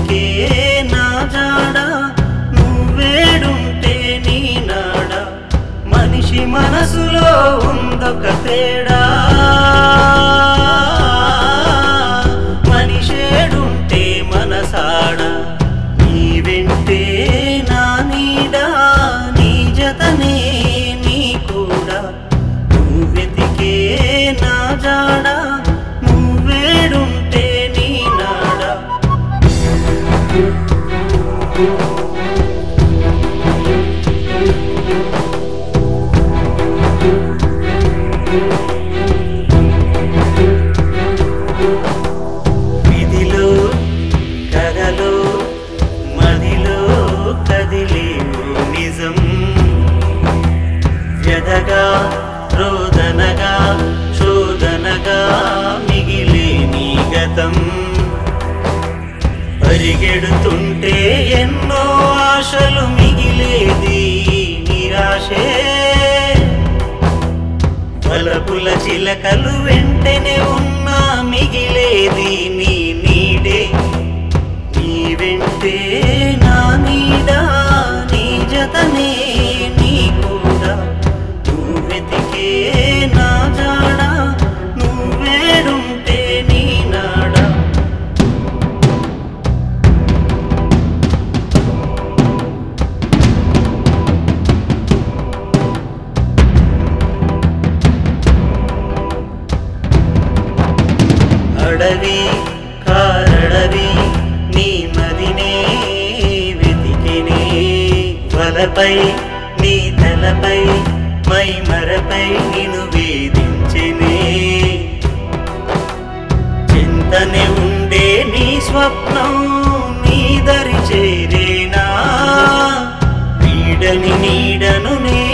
వెతికే నా జాడ నువ్వేడుంటే నీ నాడ మనిషి మనసులో ఉందొక తేడా మనిషేడుంటే మనసాడ నీ వెంటే నా నీడ నీ జతనే నీ కూడా నువ్వు వెతికే నా జాడ నువ్వేడుంటే నీ నాడ విధిలో కథలో మదిలో కదిలేవు నిజం వ్యధగా రోదనగా శోధనగా మిగిలే నీ గతం పరిగెడుతుంటే ఎన్నో ఆశలు మిగిలేది నిరాశే బలపుల చిలకలు వెంటనే ఉన్నా మిగిలేది నీ నీడే నీ వెంటే నా నీడా నీ జతనే నీ కూడా నువ్వు వెతికే నా జాడ నువ్వేడుంటే నీ నాడా అడవి కారడవి నీ మదినే వెతికినే వలపై నీ తలపై మై మరపై నిను వేధించినే చింతనే ఉండే నీ స్వప్నం నీ దరి చేరేనా వీడని నీడను నే